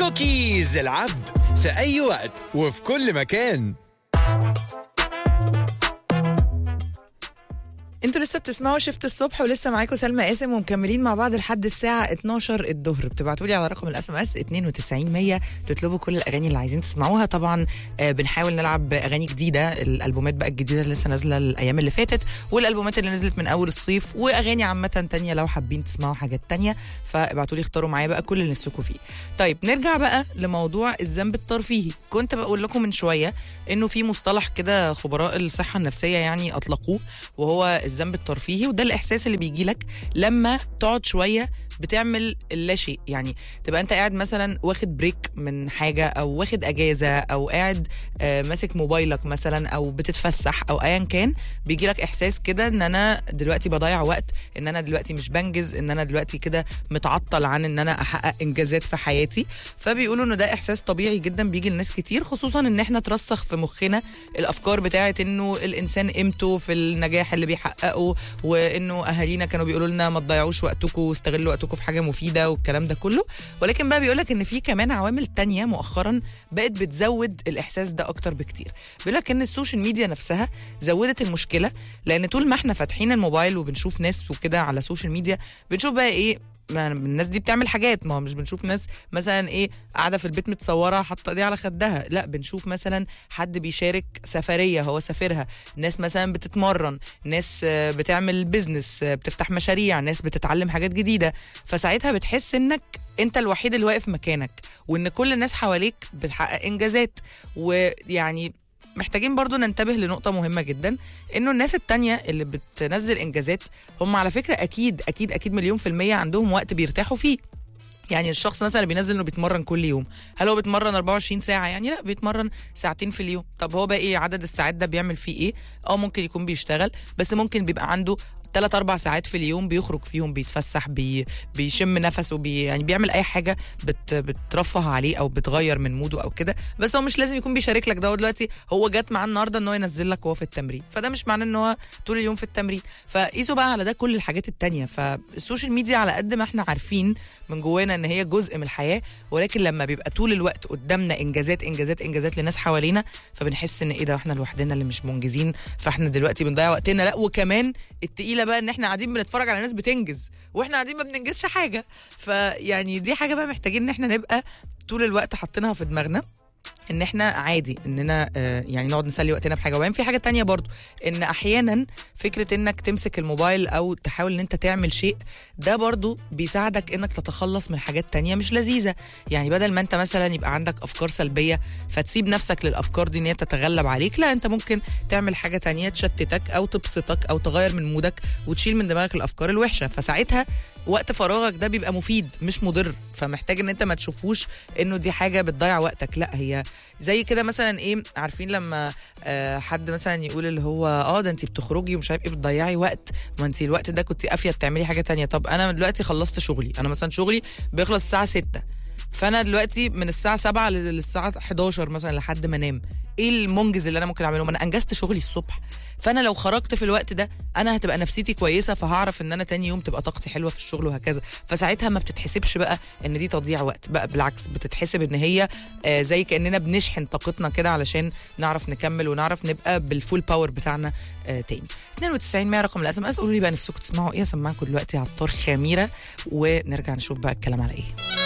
كوكيز العبد في أي وقت وفي كل مكان انتوا لسه بتسمعوا شفت الصبح ولسه معاكم سلمى قاسم ومكملين مع بعض لحد الساعه 12 الظهر بتبعتوا لي على رقم الاس ام اس 92 100 تطلبوا كل الاغاني اللي عايزين تسمعوها طبعا آه، بنحاول نلعب اغاني جديده الالبومات بقى الجديده اللي لسه نازله الايام اللي فاتت والالبومات اللي نزلت من اول الصيف واغاني عامه تانية لو حابين تسمعوا حاجات تانية فابعتوا لي اختاروا معايا بقى كل اللي نفسكم فيه طيب نرجع بقى لموضوع الذنب الترفيهي كنت بقول لكم من شويه انه في مصطلح كده خبراء الصحه النفسيه يعني اطلقوه وهو الذنب الترفيهي وده الاحساس اللي بيجي لك لما تقعد شويه بتعمل اللا شيء يعني تبقى انت قاعد مثلا واخد بريك من حاجه او واخد اجازه او قاعد آه، ماسك موبايلك مثلا او بتتفسح او ايا كان بيجي لك احساس كده ان انا دلوقتي بضيع وقت ان انا دلوقتي مش بنجز ان انا دلوقتي كده متعطل عن ان انا احقق انجازات في حياتي فبيقولوا انه ده احساس طبيعي جدا بيجي لناس كتير خصوصا ان احنا ترسخ في مخنا الافكار بتاعه انه الانسان قيمته في النجاح اللي بيحققه وانه اهالينا كانوا بيقولوا لنا ما تضيعوش وقتكم واستغلوا وقتكم في حاجه مفيده والكلام ده كله ولكن بقى بيقول لك ان في كمان عوامل تانية مؤخرا بقت بتزود الاحساس ده اكتر بكتير بيقول لك ان السوشيال ميديا نفسها زودت المشكله لان طول ما احنا فاتحين الموبايل وبنشوف ناس وكده على السوشيال ميديا بنشوف بقى ايه ما الناس دي بتعمل حاجات ما هو مش بنشوف ناس مثلا ايه قاعده في البيت متصوره حاطه دي على خدها لا بنشوف مثلا حد بيشارك سفريه هو سافرها ناس مثلا بتتمرن ناس آه، بتعمل بيزنس آه، بتفتح مشاريع ناس بتتعلم حاجات جديده فساعتها بتحس انك انت الوحيد اللي واقف مكانك وان كل الناس حواليك بتحقق انجازات ويعني محتاجين برضو ننتبه لنقطة مهمة جدا انه الناس التانية اللي بتنزل انجازات هم على فكرة اكيد اكيد اكيد مليون في المية عندهم وقت بيرتاحوا فيه يعني الشخص مثلا اللي بينزل انه بيتمرن كل يوم هل هو بيتمرن 24 ساعه يعني لا بيتمرن ساعتين في اليوم طب هو بقى ايه عدد الساعات ده بيعمل فيه ايه اه ممكن يكون بيشتغل بس ممكن بيبقى عنده ثلاث اربع ساعات في اليوم بيخرج فيهم بيتفسح بي بيشم نفسه بي يعني بيعمل اي حاجه بت بترفه عليه او بتغير من موده او كده بس هو مش لازم يكون بيشارك لك ده هو دلوقتي هو جات معاه النهارده ان هو ينزل لك وهو في التمرين فده مش معناه ان هو طول اليوم في التمرين فقيسوا بقى على ده كل الحاجات التانية فالسوشيال ميديا على قد ما احنا عارفين من جوانا ان هي جزء من الحياه ولكن لما بيبقى طول الوقت قدامنا انجازات انجازات انجازات لناس حوالينا فبنحس ان ايه ده احنا لوحدنا اللي مش منجزين فاحنا دلوقتي بنضيع وقتنا لا وكمان التقيله بقى ان احنا قاعدين بنتفرج على ناس بتنجز واحنا قاعدين ما بننجزش حاجه فيعني دي حاجه بقى محتاجين ان احنا نبقى طول الوقت حاطينها في دماغنا ان احنا عادي اننا آه، يعني نقعد نسلي وقتنا بحاجه وبعدين في حاجه تانية برضو ان احيانا فكره انك تمسك الموبايل او تحاول ان انت تعمل شيء ده برضو بيساعدك انك تتخلص من حاجات تانية مش لذيذه يعني بدل ما انت مثلا يبقى عندك افكار سلبيه فتسيب نفسك للافكار دي ان هي تتغلب عليك لا انت ممكن تعمل حاجه تانية تشتتك او تبسطك او تغير من مودك وتشيل من دماغك الافكار الوحشه فساعتها وقت فراغك ده بيبقى مفيد مش مضر فمحتاج ان انت ما تشوفوش انه دي حاجه بتضيع وقتك لا هي زي كده مثلا ايه عارفين لما آه حد مثلا يقول اللي هو اه ده انت بتخرجي ومش عارف ايه بتضيعي وقت ما انت الوقت ده كنت افيد تعملي حاجه تانية طب انا دلوقتي خلصت شغلي انا مثلا شغلي بيخلص الساعه 6 فانا دلوقتي من الساعه 7 للساعه 11 مثلا لحد ما انام ايه المنجز اللي انا ممكن اعمله ما انا انجزت شغلي الصبح فانا لو خرجت في الوقت ده انا هتبقى نفسيتي كويسه فهعرف ان انا تاني يوم تبقى طاقتي حلوه في الشغل وهكذا فساعتها ما بتتحسبش بقى ان دي تضييع وقت بقى بالعكس بتتحسب ان هي آه زي كاننا بنشحن طاقتنا كده علشان نعرف نكمل ونعرف نبقى بالفول باور بتاعنا آه تاني 92 100 رقم الاس ام اس قولوا لي بقى نفسكم تسمعوا ايه اسمعكم دلوقتي عطار خميره ونرجع نشوف بقى الكلام على ايه